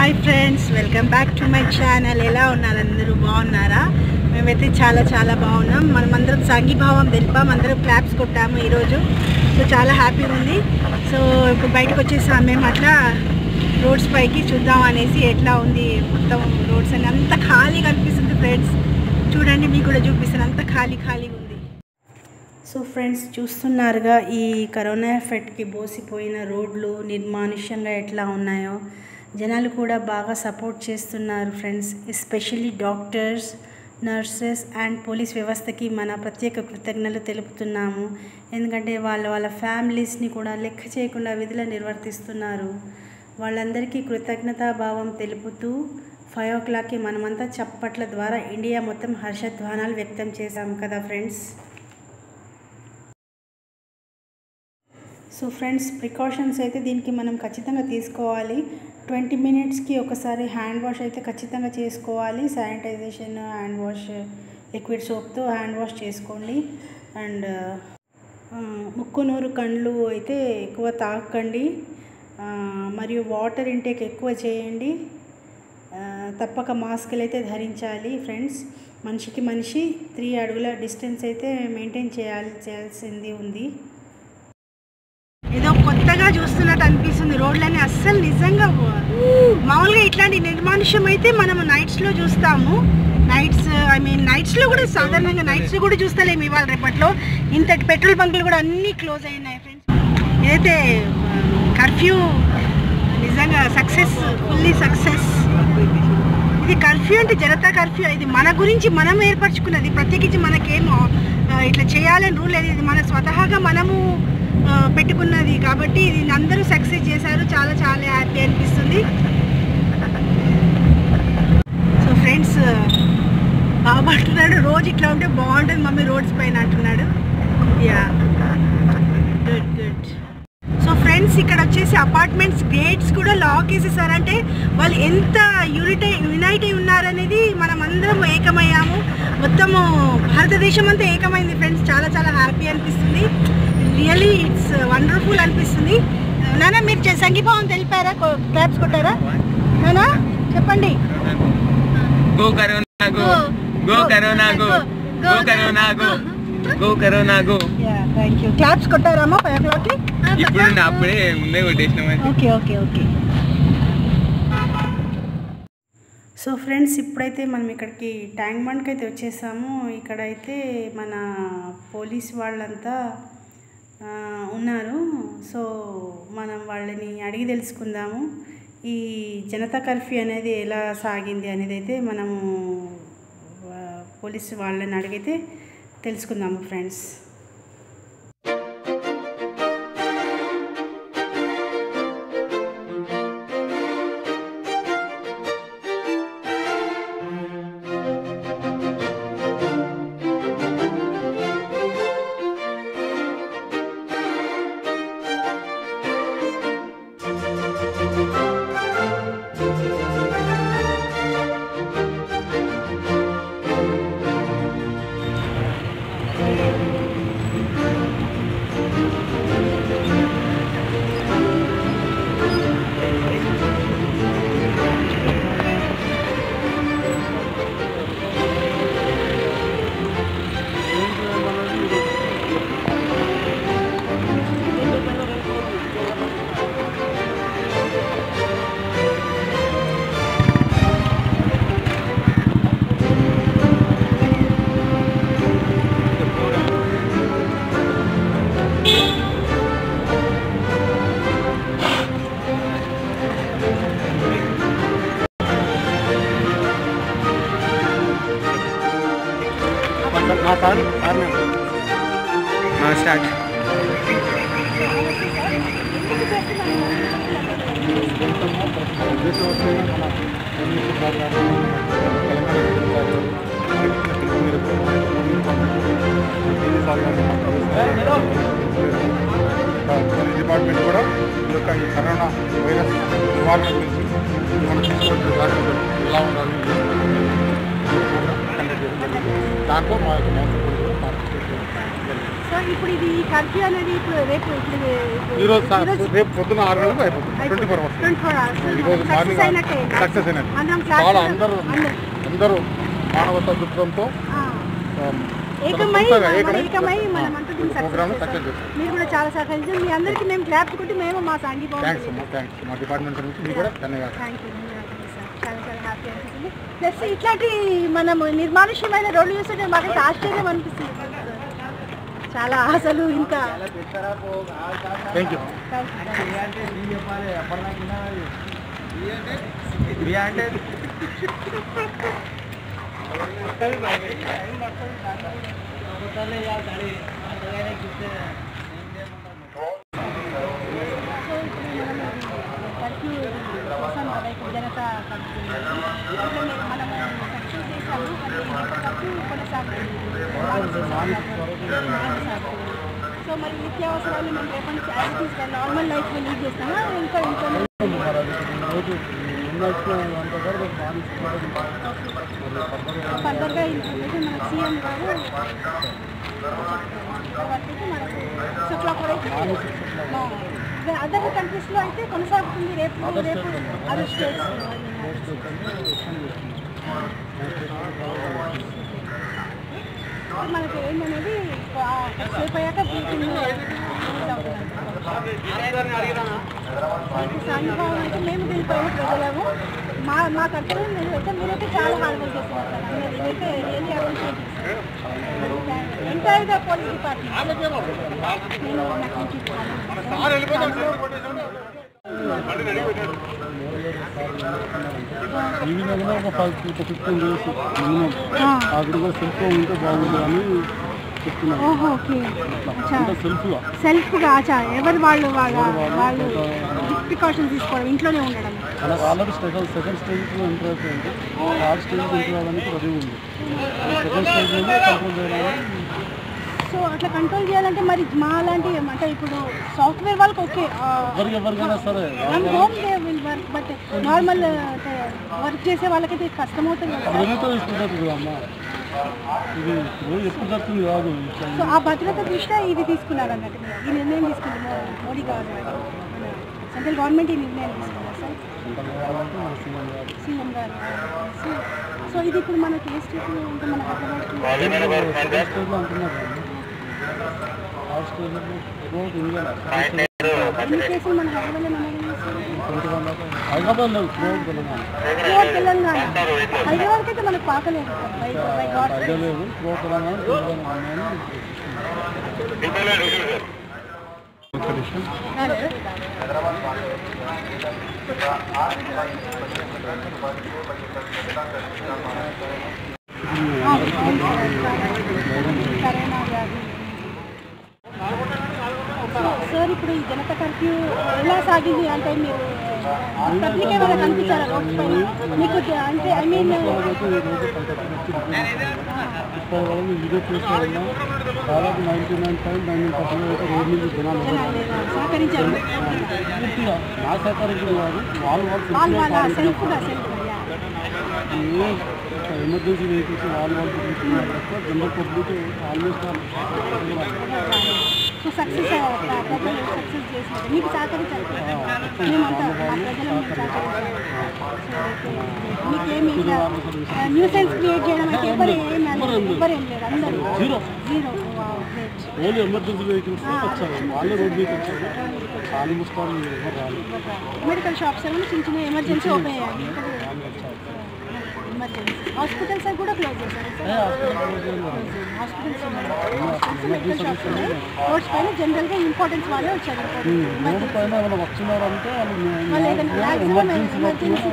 Hi friends welcome back to my channel ఎలా ఉన్నారు అందరూ బాగున్నారా మేమైతే చాలా చాలా బాగున్నాం మనమందరం సంఘీభావం తెలిపాం అందరం క్లాప్స్ కొట్టాము ఈరోజు సో చాలా హ్యాపీగా ఉంది సో ఇప్పుడు బయటకు వచ్చేసాం మేము అట్లా రోడ్స్ పైకి చూద్దాం అనేసి ఎట్లా ఉంది మొత్తం రోడ్స్ అని అంత ఖాళీగా అనిపిస్తుంది ఫ్రెండ్స్ చూడండి మీకు కూడా చూపిస్తాను అంత ఖాళీ ఖాళీగా ఉంది సో ఫ్రెండ్స్ చూస్తున్నారుగా ఈ కరోనా ఎఫెక్ట్కి బోసిపోయిన రోడ్లు నిర్మానుష్యంగా ఎట్లా ఉన్నాయో జనాలు కూడా బాగా సపోర్ట్ చేస్తున్నారు friends especially doctors nurses and police వ్యవస్థకి మన ప్రత్యేక కృతజ్ఞతలు తెలుపుతున్నాము ఎందుకంటే వాళ్ళ వాళ్ళ ఫ్యామిలీస్ని కూడా లెక్క చేయకుండా విధులు నిర్వర్తిస్తున్నారు వాళ్ళందరికీ కృతజ్ఞతాభావం తెలుపుతూ ఫైవ్ ఓ క్లాక్కి మనమంతా చప్పట్ల ద్వారా ఇండియా మొత్తం హర్షధ్వానాలు వ్యక్తం చేశాం కదా ఫ్రెండ్స్ సో ఫ్రెండ్స్ ప్రికాషన్స్ అయితే దీనికి మనం ఖచ్చితంగా తీసుకోవాలి ట్వంటీ మినిట్స్కి ఒకసారి హ్యాండ్ వాష్ అయితే ఖచ్చితంగా చేసుకోవాలి శానిటైజేషన్ హ్యాండ్ వాష్ లిక్విడ్ సోప్తో హ్యాండ్ వాష్ చేసుకోండి అండ్ ముక్కు నోరు కండ్లు అయితే ఎక్కువ తాకండి ఆ, మరియు వాటర్ ఇంటేక్ ఎక్కువ చేయండి ఆ, తప్పక మాస్కులు అయితే ధరించాలి ఫ్రెండ్స్ మనిషికి మనిషి త్రీ అడుగుల డిస్టెన్స్ అయితే మెయింటైన్ చేయాలి చేయాల్సింది ఉంది ఏదో కొత్తగా చూస్తున్నట్టు అనిపిస్తుంది రోడ్లన్నీ అస్సలు నిజంగా మామూలుగా ఇట్లాంటి నిర్మానుష్యం అయితే మనం నైట్స్లో చూస్తాము నైట్స్ ఐ మీన్ నైట్స్లో కూడా సాధారణంగా నైట్స్లో కూడా చూస్తలేము ఇవాళ రేపట్లో ఇంతటి పెట్రోల్ బంకులు కూడా అన్నీ క్లోజ్ అయినాయి ఫ్రెండ్స్ ఏదైతే కర్ఫ్యూ నిజంగా సక్సెస్ ఫుల్లీ సక్సెస్ ఇది కర్ఫ్యూ అంటే జనతా కర్ఫ్యూ ఇది మన గురించి మనం ఏర్పరచుకున్నది ప్రత్యేకించి మనకేమో ఆ, ఇట్లా చేయాలని రూల్ లేదు ఇది మన స్వతహాగా మనము ఆ, పెట్టుకున్నది కాబట్టి ఇది అందరూ సక్సెస్ చేశారు చాలా చాలా హ్యాపీ అనిపిస్తుంది సో ఫ్రెండ్స్ బాబు అంటున్నాడు రోజు ఇట్లా ఉంటే బాగుంటుంది మమ్మీ రోడ్స్ పైన అంటున్నాడు ya good good so friends ఇక్కడ వచ్చేసి అపార్ట్మెంట్స్ గేట్స్ కూడా లాక్ వేసేసారంటే వాళ్ళు ఎంత యూనిట్ యునైట్ అయి ఉన్నారనేది మనం అందరం ఏకమయ్యాము మొత్తము భారతదేశం అంతా ఏకమైంది ఫ్రెండ్స్ చాలా చాలా హ్యాపీ అనిపిస్తుంది రియలీ ఇట్స్ వండర్ఫుల్ అనిపిస్తుంది నానా మీరు చే- సంఘీభావం తెలిపారా క్లాప్స్ కొట్టారా నానా చెప్పండి go corona go go corona go go corona go go corona go thank you claps కొట్టారామా ఫైవ్ ఓ క్లాక్కి ఇప్పుడు నా అప్పుడే ముందే కొట్టేసినామని okay okay okay so friends ఇప్పుడైతే మనం ఇక్కడికి ట్యాంక్ బండ్కి అయితే వచ్చేసాము ఇక్కడైతే మన పోలీస్ వాళ్ళంతా ఆ, ఉన్నారు సో మనం వాళ్ళని అడిగి తెలుసుకుందాము ఈ జనతా కర్ఫ్యూ అనేది ఎలా సాగింది అనేది అయితే మనము ఆ, పోలీసు వాళ్ళని అడిగితే తెలుసుకుందాము ఫ్రెండ్స్ స్టార్ట్ డిపార్ట్మెంట్ కూడా ఈ యొక్క ఈ కరోనా వైరస్ నివారణ గురించి మనం తీసుకొచ్చే జాగ్రత్తలు ఎలా ఉండాలి కండక్ట్ చేయడం జరిగింది దాంట్లో మా యొక్క మోసం కూడా పార్టిసిపేట్ చేయడం జరిగింది సో ఇప్పుడు ఇది కర్ఫ్యూ అనేది ఇప్పుడు రేపు ఇప్పుడు ఈరోజు సా- రేపు పొద్దున ఆరు గంటలకు అయిపోతుంది twenty four hours twenty four hours ఈరోజు సక్సెస్ మార్నింగ్ అయినట్టే సక్సెస్ అయినట్టు అందరం క్లాస్ చాలా అందరూ అందరూ అందరూ మానవతా దృక్పథంతో ఆ. ఆ, ఏకమై సొంతగా మన- ఏకమై ఏకమై మనం అంతా దీన్ని ఒక ప్రోగ్రామ్ success సక్సెస్ చేస్తాం. చేస్తాం మీరు కూడా చాలా సహకరించారు మీ అందరికీ మేము క్లాప్ కొట్టి మేము మా సంఘీ థ్యాంక్స్ అమ్మా థ్యాంక్స్ మా డిపార్ట్మెంట్ నుంచి మీకు కూడా ధన్యవాదాలు థ్యాంక్ యూ సార్ చాలా చాలా హ్యాపీ అనిపిస్తుంది ప్లస్ ఇట్లాంటి మనం నిర్మానుష్యమైన రోడ్లు చూస్తుంటే మాకైతే ఆశ్చర్యం అనిపిస్తుంది చాలా అసలు ఇంత థ్యాంక్ యూ కర్ఫ్యూ కోసం కదా ఇప్పుడు జనతా కర్ఫ్యూ ఇట్లా మీరు మనం సక్సెస్ చేసాము కానీ ఇంకా కర్ఫ్యూ కొనసాగుతుంది సో మరి నిత్యావసరాలు మేము రేపటి నుంచి యాక్టివిటీస్ నార్మల్ లైఫ్ లీడ్ చేస్తామా ఇంకా ఇంకా రోజు ఫర్దర్గా ఇన్ఫర్మేషన్ మనకు సీఎం గారు వరకు మనకు సిక్స్ ఓ క్లాక్ వరకు అదర్ కంట్రీస్లో అయితే కొనసాగుతుంది రేపు రేపు అదర్ స్టేట్స్ మనకి ఏంటనేది సేపు అయ్యాక బ్రీతింగ్ సాయంకాలం అయితే మేము దీనిపైన ప్రజలము మా మా కర్తవ్యం మీరైతే మీరైతే చాలా హార్డ్ వర్క్ చేస్తున్నారు సార్. అందరూ ఇదైతే really appreciate entire the police department నేను నాకు నుంచి ఈవినింగ్ ఒక ఫైవ్ ఫిఫ్టీన్ డేస్ మినిమం అక్కడ కూడా సెల్ఫ్ ఉంటే బాగుంది అని చెప్తున్నాను ఓహో ఓకే అచ్చా అంటే సెల్ఫ్గా సెల్ఫ్గా అచ్చా ఎవరు వాళ్ళు వాళ్ళ వాళ్ళు ప్రికాషన్స్ తీసుకోవడం ఇంట్లోనే ఉండడం మనకు ఆల్రెడీ సెకండ్ సెకండ్ స్టేజ్లో ఎంటర్ అయిపోయింది థర్డ్ స్టేజ్ ఎంటర్ అవ్వడానికి రెడీ ఉంది సెకండ్ స్టేజ్లో కంట్రోల్ చేయడానికి సో అట్లా కంట్రోల్ చేయాలంటే మరి మా లాంటి అంటే ఇప్పుడు సాఫ్ట్వేర్ వాళ్ళకి ఓకే ఎవరికి ఎవరికైనా సరే from home they will work but normal work చేసే వాళ్ళకైతే కష్టమవుతుంది కదా అడిగితే ఇస్తుంది అమ్మ ఇది ఇప్పుడు ఎప్పుడు జరుగుతుంది కాదు ఇట్లా సో ఆ భద్రత దృష్ట్యా ఇది తీసుకున్నారు అన్నట్టు మీరు. ఈ నిర్ణయం తీసుకుంది మో- మోడీ గవర్నమెంట్ సెంట్రల్ గవర్నమెంట్ ఈ నిర్ణయం తీసుకున్నారు సార్ సెంట్రల్ గవర్నమెంట్ మన సీఎం గారు సీఎం గారు సో సో ఇది ఇప్పుడు మనకి ఏ స్టేట్లో ఉంటే మన హైదరాబాద్కి సెకండ్ స్టేజ్లో అంటున్నారు థర్డ్ స్టేజ్లో రోడ్ ఇండియా ఎన్ని కేసులు మన హైదరాబాద్లో నమోదు చేస్తారు ట్వంటీ వన్ దాకా హైదరాబాద్ లేదు రోడ్ తెలంగాణ ఓ తెలంగాణ హైదరాబాద్కి అయితే మనకు పాకలేదు బై బై గాడ్ ఐడియా లేదు రోడ్ తెలంగాణ ట్వంటీ వన్ ఉన్నాయని కరోనా వ్యాధి సార్ ఇప్పుడు ఈ జనతా కర్ఫ్యూ ఎలా సాగింది అంటే మీరు పబ్లిక్ ఏమైనా కనిపించారా రోడ్స్ పైన మీకు జ- అంటే ఐ మీన్ అయితే ఈ రోజు పంతొమ్మిది ఇప్పటి వరకు వీడియో చూసుకోవాలన్నా దాదాపు ninety nine point nine percent అయితే రోడ్ నుంచి జనాలు ఉన్నారు. సహకరించారు పూర్తిగా నా సహకరించిన వారు వాళ్ళు వాళ్ళు వాళ్ళు పూర్తిగా వాళ్ళ సహకరించారు. సెల్ఫ్గా సెల్ఫ్గా ఏ ఎమర్జెన్సీ వెహికల్స్ వాళ్ళు వాళ్ళు తిరుగుతున్నారు తప్ప general public almost so success ప్రజలు సక్సెస్ చేసినారు మీకు సహకరించారు మేమంతా మా ప్రజలు మీకు సహకరించారు మీకేమి న్యూసెన్స్ క్రియేట్ చేయడం అయితే ఎవరు ఏం ఎవరు ఏం లేదు అందరూ zero zero great only emergency vehicles వచ్చారు వాళ్ళే రోడ్ మీద వచ్చారు ఆల్మోస్ట్ వాళ్ళు ఎవరు రాలేదు మెడికల్ షాప్స్ ఏమైనా చిన్న చిన్న ఎమర్జెన్సీ ఓపెన్ అయ్యాయి ఎమర్జెన్సీ హాస్పిటల్స్ కూడా క్లోజ్ చేశారు సార్ హాస్పిటల్స్ ఉన్నాయి మెడికల్ షాప్స్ ఉన్నాయి రోడ్స్ పైన జనరల్గా ఇంపార్టెన్స్ వాళ్ళే వచ్చారు రోడ్డు పైన ఏమైనా వచ్చినారంటే వాళ్ళు వాళ్ళు ఏదైనా మ్యాక్సిమం ఎమర్జెన్సీ ఎమర్జెన్సీ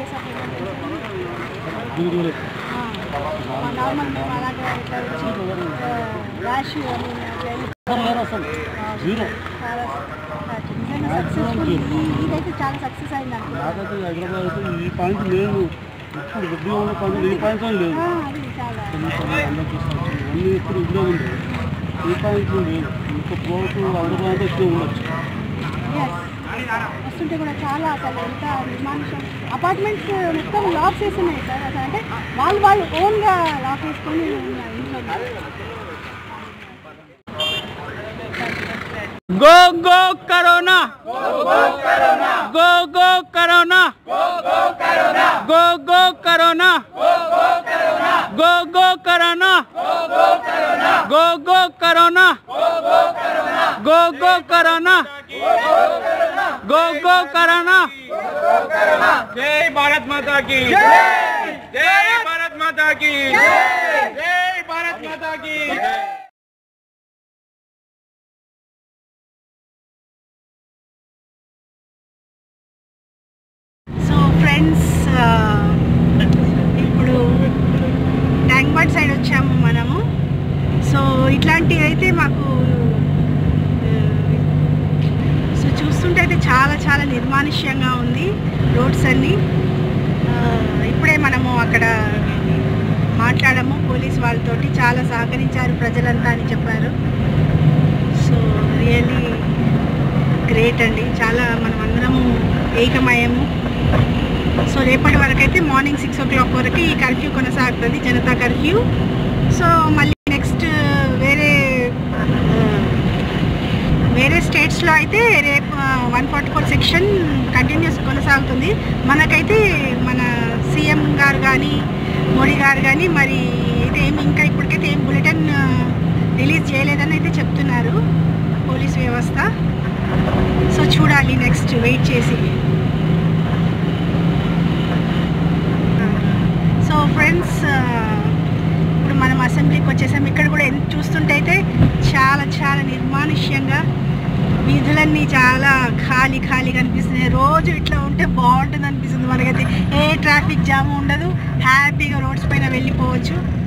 దిగుదల నార్మల్ మేము అలాంటి ఇట్లా వచ్చి ర్యాష్ అని అట్లా వెళ్ళి లేరు అసలు జీరో చాలా నిజంగా సక్సెస్ఫుల్ ఇదైతే చాలా సక్సెస్ అయింది అనుకుంటా నాకైతే హైదరాబాద్ అయితే ఈ పాయింట్ లేదు ఇప్పుడు రెడ్డిగా ఉన్న పాయింట్ ఈ పాయింట్ అని లేదు ఆ, అది చాలా అందరూ చూసుకోవచ్చు అన్నీ ఇప్పుడు ఇల్లే ఉండేవి ఈ పాయింట్ లేదు ఇంకా పోటు హైదరాబాద్ అంటే ఎక్కువ ఉండొచ్చు ఎస్ వస్తుంటే కూడా చాలా అసలు ఎంత నిర్మానుషం అపార్ట్మెంట్స్ మొత్తం లాక్ చేసి ఉన్నాయి సార్ అసలు అంటే వాళ్ళు వాళ్ళు ఓన్గా లాక్ వేసుకొని ఉన్నారు ఇంట్లో go go corona go go corona go go corona go go corona go go corona go go corona go go corona జై భారత్ మాతా की జై భారత్ మాతా की జై భారత్ మాతా की సో ఫ్రెండ్స్ ఇప్పుడు ట్యాంక్బాడ్ సైడ్ వచ్చాము మనము సో ఇట్లాంటివి అయితే మాకు సో చూస్తుంటే అయితే చాలా చాలా నిర్మానుష్యంగా ఉంది రోడ్స్ అన్నీ ఆ, ఇప్పుడే మనము అక్కడ మాట్లాడము పోలీస్ వాళ్ళతోటి చాలా సహకరించారు ప్రజలంతా అని చెప్పారు సో రియలీ గ్రేట్ అండి చాలా మనం అందరము ఏకమయము సో రేపటి వరకు అయితే మార్నింగ్ సిక్స్ ఓ క్లాక్ వరకు ఈ కర్ఫ్యూ కొనసాగుతుంది జనతా కర్ఫ్యూ సో మళ్ళీ నెక్స్ట్ వేరే ఆ, వేరే స్టేట్స్లో అయితే రేపు one forty four section continues కొనసాగుతుంది మనకైతే మన సీఎం గారు కానీ మోడీ గారు కానీ మరి అయితే ఏమి ఇంకా ఇప్పటికైతే ఏం బులెటిన్ రిలీజ్ చేయలేదని అయితే చెప్తున్నారు పోలీస్ వ్యవస్థ సో చూడాలి నెక్స్ట్ వెయిట్ చేసి సో ఫ్రెండ్స్ ఇప్పుడు మనం అసెంబ్లీకి వచ్చేసాం ఇక్కడ కూడా ఎంత చూస్తుంటే అయితే చాలా చాలా నిర్మానుష్యంగా వీధులన్నీ చాలా ఖాళీ ఖాళీగా అనిపిస్తున్నాయి రోజు ఇట్లా ఉంటే బాగుంటుంది అనిపిస్తుంది మనకైతే ఏ ట్రాఫిక్ జామ్ ఉండదు హ్యాపీగా రోడ్స్ పైన వెళ్ళిపోవచ్చు